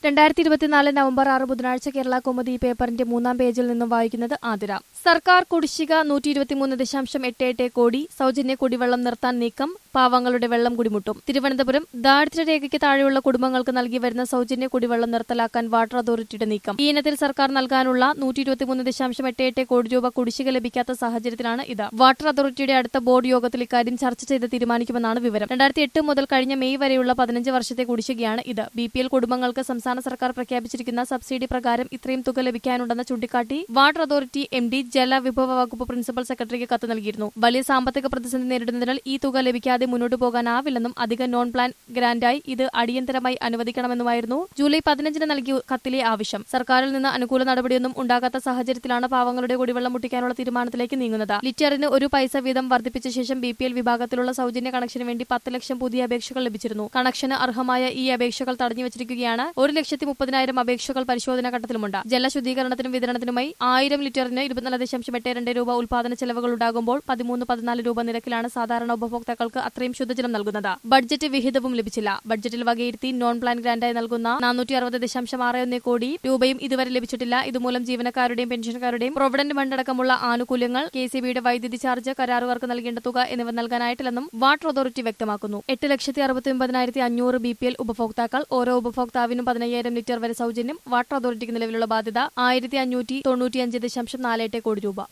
രണ്ടായിരത്തി ഇരുപത്തിനാല് നവംബർ ആറ് ബുധനാഴ്ച കേരള കോമതി പേപ്പറിന്റെ മൂന്നാം പേജിൽ നിന്നും വായിക്കുന്നത് ആതിര സർക്കാർ കുടിശ്ശിക നൂറ്റി ഇരുപത്തിമൂന്ന് ദശാംശം എട്ട് എട്ട് കോടി സൗജന്യ കുടിവെള്ളം നിർത്താൻ നീക്കം പാവങ്ങളുടെ വെള്ളം കുടിമുട്ടും തിരുവനന്തപുരം ദാരിദ്ര്യരേഖയ്ക്ക് താഴെയുള്ള കുടുംബങ്ങൾക്ക് നൽകി വരുന്ന സൗജന്യ കുടിവെള്ളം നിർത്തലാക്കാൻ വാട്ടർ അതോറിറ്റിയുടെ നീക്കം ഈ ഇനത്തിൽ സർക്കാർ നൽകാനുള്ള നൂറ്റി ഇരുപത്തിമൂന്ന് ദശാംശം എട്ട് എട്ട് കോടി രൂപ കുടിശ്ശിക ലഭിക്കാത്ത സാഹചര്യത്തിലാണ് ഇത് വാട്ടർ അതോറിറ്റിയുടെ അടുത്ത ബോർഡ് യോഗത്തിൽ ഇക്കാര്യം ചർച്ച ചെയ്ത് തീരുമാനിക്കുമെന്നാണ് വിവരം രണ്ടായിരത്തി എട്ട് മുതൽ കഴിഞ്ഞ മെയ് വരെയുള്ള പതിനഞ്ച് വർഷത്തെ കുടിശ്ശികയാണ് ഇത് ബി പി എൽ കുടുംബങ്ങൾക്ക് സംസ്ഥാന സർക്കാർ പ്രഖ്യാപിച്ചിരിക്കുന്ന സബ്സിഡി പ്രകാരം ഇത്രയും തുക ലഭിക്കാനുണ്ടെന്ന് ചൂണ്ടിക്കാട്ടി വാട്ടർ അതോറിറ്റി എം ഡി ജലവിഭവ വകുപ്പ് പ്രിൻസിപ്പൽ സെക്രട്ടറിക്ക് കത്ത് നൽകിയിരുന്നു വലിയ സാമ്പത്തിക പ്രതിസന്ധി നേരിടുന്നതിനാൽ ഈ തുക ലഭിക്കാതെ മുന്നോട്ട് പോകാനാവില്ലെന്നും അധിക നോൺ പ്ലാൻ ഗ്രാന്റായി ഇത് അടിയന്തരമായി അനുവദിക്കണമെന്നുമായിരുന്നു ജൂലൈ പതിനഞ്ചിന് നൽകിയ കത്തിലെ ആവശ്യം സർക്കാരിൽ നിന്ന് അനുകൂല നടപടിയൊന്നും ഉണ്ടാകാത്ത സാഹചര്യത്തിലാണ് പാവങ്ങളുടെ കുടിവെള്ളം മുട്ടിക്കാനുള്ള തീരുമാനത്തിലേക്ക് നീങ്ങുന്നത് ലിറ്ററിന് ഒരു പൈസ വീതം വർദ്ധിപ്പിച്ച ശേഷം ബി പി എൽ വിഭാഗത്തിലുള്ള സൗജന്യ കണക്ഷന് വേണ്ടി പത്ത് ലക്ഷം പുതിയ അപേക്ഷകൾ ലഭിച്ചിരുന്നു കണക്ഷന് അർഹമായ ഈ അപേക്ഷകൾ തടഞ്ഞു വെച്ചിരിക്കുകയാണ് ഒരു ലക്ഷത്തി മുപ്പതിനായിരം അപേക്ഷകൾ പരിശോധനാ ഘട്ടത്തിലുമുണ്ട് ജലശുദ്ധീകരണത്തിനും വിതരണത്തിനുമായി ആയിരം ലിറ്ററിന് ഇരുപത്തിനാല് ദശാംശം എട്ട് രണ്ട് രൂപ ഉൽപാദന ചെലവുകൾ ഉണ്ടാകുമ്പോൾ പതിമൂന്ന് പതിനാല് രൂപ നിരക്കിലാണ് സാധാരണ ഉപഭോക്താക്കൾക്ക് അത്രയും ശുദ്ധജലം നൽകുന്നത് ബഡ്ജറ്റ് വിഹിതവും ലഭിച്ചില്ല ബഡ്ജറ്റിൽ വകയിരുത്തി നോൺ പ്ലാൻ ഗ്രാന്റായി നൽകുന്ന നാനൂറ്റി അറുപത് ദശാംശം ആറ് ഒന്ന് കോടി രൂപയും ഇതുവരെ ലഭിച്ചിട്ടില്ല ഇതുമൂലം ജീവനക്കാരുടെയും പെൻഷൻകാരുടെയും പ്രൊവിഡന്റ് ഫണ്ട് അടക്കമുള്ള ആനുകൂല്യങ്ങൾ കെ സി ബിയുടെ വൈദ്യുതി ചാർജ് കരാറുകാർക്ക് നൽകേണ്ട തുക എന്നിവ നൽകാനായിട്ടില്ലെന്നും വാട്ടർ അതോറിറ്റി വ്യക്തമാക്കുന്നു എട്ട് ലക്ഷത്തി അറുപത്തി ഒമ്പതിനായിരത്തി അഞ്ഞൂറ് ബി പി എൽ ഉപഭോക്താക്കൾ ഓരോ ഉപഭോക്താവിനും പതിനയ്യായിരം ലിറ്റർ വരെ സൗജന്യം വാട്ടർ അതോറിറ്റിക്ക് നിലവിലുള്ള ബാധ്യത ആയിരത്തി അഞ്ഞൂറ്റി തൊണ്ണൂറ്റിയഞ്ച് ദശാംശം നാല് എട്ട് കോടി രൂപ